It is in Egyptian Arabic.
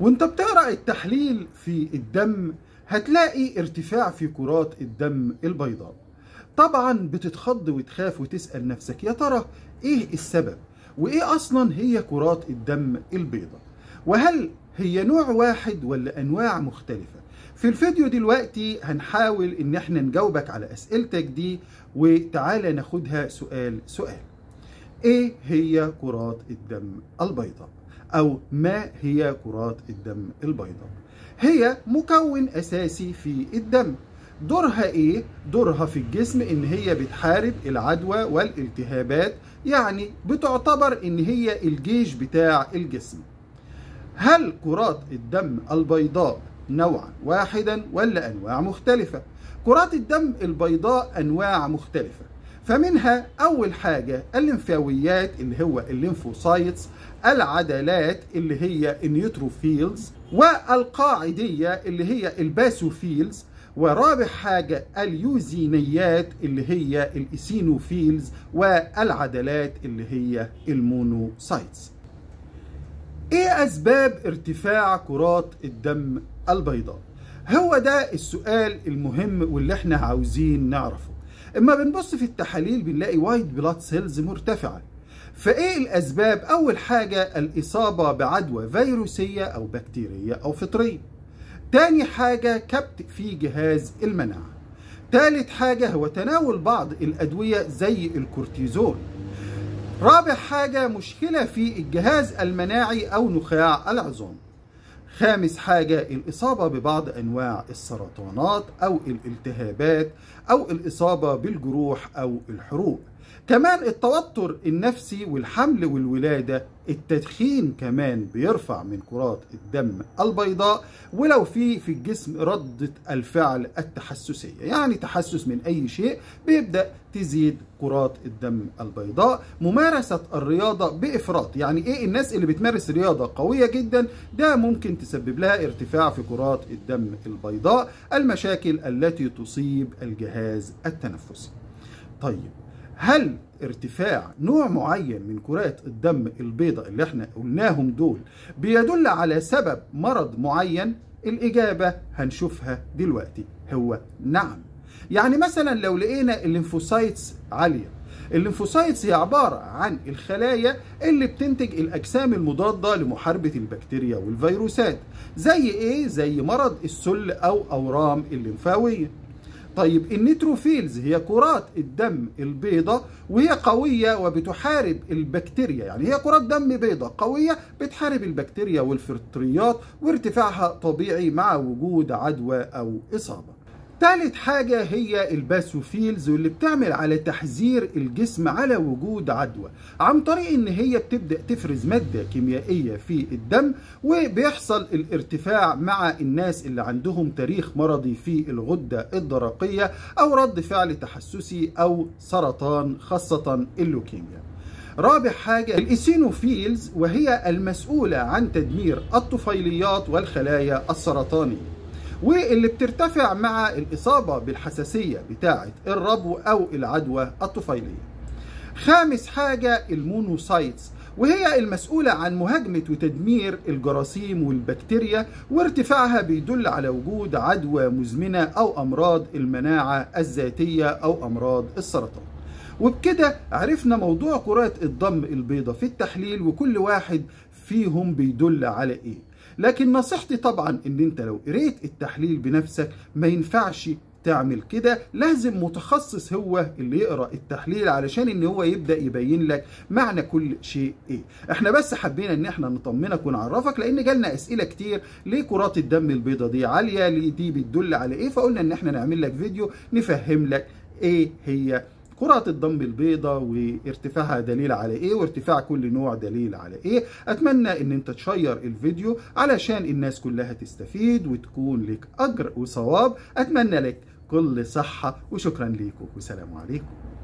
وانت بتقرأ التحليل في الدم هتلاقي ارتفاع في كرات الدم البيضاء طبعا بتتخض وتخاف وتسأل نفسك يا ترى ايه السبب وايه اصلا هي كرات الدم البيضاء وهل هي نوع واحد ولا انواع مختلفة في الفيديو دلوقتي هنحاول ان احنا نجاوبك على اسئلتك دي وتعالى ناخدها سؤال سؤال ايه هي كرات الدم البيضاء او ما هي كرات الدم البيضاء هي مكون اساسي في الدم دورها ايه دورها في الجسم ان هي بتحارب العدوى والالتهابات يعني بتعتبر ان هي الجيش بتاع الجسم هل كرات الدم البيضاء نوعا واحدا ولا انواع مختلفه كرات الدم البيضاء انواع مختلفه فمنها اول حاجه الليمفاويات اللي هو الليمفوسايتس العدلات اللي هي النيوتروفيلز والقاعديه اللي هي الباسوفيلز ورابع حاجة اليوزينيات اللي هي الإسينوفيلز والعدلات اللي هي المونوسايتس ايه اسباب ارتفاع كرات الدم البيضاء هو ده السؤال المهم واللي احنا عاوزين نعرفه اما بنبص في التحاليل بنلاقي وايت بلاد سيلز مرتفعه فايه الاسباب اول حاجه الاصابه بعدوى فيروسيه او بكتيريه او فطريه تاني حاجه كبت في جهاز المناعه تالت حاجه هو تناول بعض الادويه زي الكورتيزون رابع حاجة مشكلة في الجهاز المناعي أو نخاع العظام خامس حاجة الإصابة ببعض أنواع السرطانات أو الالتهابات أو الإصابة بالجروح أو الحروق كمان التوتر النفسي والحمل والولادة التدخين كمان بيرفع من كرات الدم البيضاء ولو في في الجسم ردة الفعل التحسسية يعني تحسس من أي شيء بيبدأ تزيد كرات الدم البيضاء ممارسة الرياضة بإفراط يعني إيه الناس اللي بتمارس رياضة قوية جدا ده ممكن تسبب لها ارتفاع في كرات الدم البيضاء المشاكل التي تصيب الجهاز التنفسي طيب هل ارتفاع نوع معين من كرات الدم البيضاء اللي احنا قلناهم دول بيدل على سبب مرض معين الإجابة هنشوفها دلوقتي هو نعم يعني مثلا لو لقينا الليمفوسايتس عالية الليمفوسايتس هي عبارة عن الخلايا اللي بتنتج الأجسام المضادة لمحاربة البكتيريا والفيروسات زي إيه؟ زي مرض السل أو أورام الليمفاوية طيب النيتروفيلز هي كرات الدم البيضاء وهي قوية وبتحارب البكتيريا يعني هي كرات دم بيضاء قوية بتحارب البكتيريا والفطريات وارتفاعها طبيعي مع وجود عدوى أو إصابة ثالث حاجة هي الباسوفيلز واللي بتعمل على تحذير الجسم على وجود عدوى عن طريق ان هي بتبدأ تفرز مادة كيميائية في الدم وبيحصل الارتفاع مع الناس اللي عندهم تاريخ مرضي في الغدة الدرقية او رد فعل تحسسي او سرطان خاصة اللوكيميا رابع حاجة الإيسينوفيلز وهي المسؤولة عن تدمير الطفيليات والخلايا السرطانية واللي بترتفع مع الإصابة بالحساسية بتاعة الربو أو العدوى الطفيلية خامس حاجة المونوسايتس وهي المسؤولة عن مهاجمة وتدمير الجراثيم والبكتيريا وارتفاعها بيدل على وجود عدوى مزمنة أو أمراض المناعة الذاتية أو أمراض السرطان وبكده عرفنا موضوع كرات الدم البيضاء في التحليل وكل واحد فيهم بيدل على ايه لكن نصيحتي طبعا ان انت لو قريت التحليل بنفسك ما ينفعش تعمل كده لازم متخصص هو اللي يقرا التحليل علشان ان هو يبدا يبين لك معنى كل شيء ايه احنا بس حبينا ان احنا نطمنك ونعرفك لان جالنا اسئله كتير ليه كرات الدم البيضاء دي عاليه ليه دي بتدل على ايه فقلنا ان احنا نعمل لك فيديو نفهم لك ايه هي كرات الدم البيضاء وارتفاعها دليل على ايه وارتفاع كل نوع دليل على ايه اتمنى ان انت تشير الفيديو علشان الناس كلها تستفيد وتكون لك اجر وصواب اتمنى لك كل صحة وشكرا لكم والسلام عليكم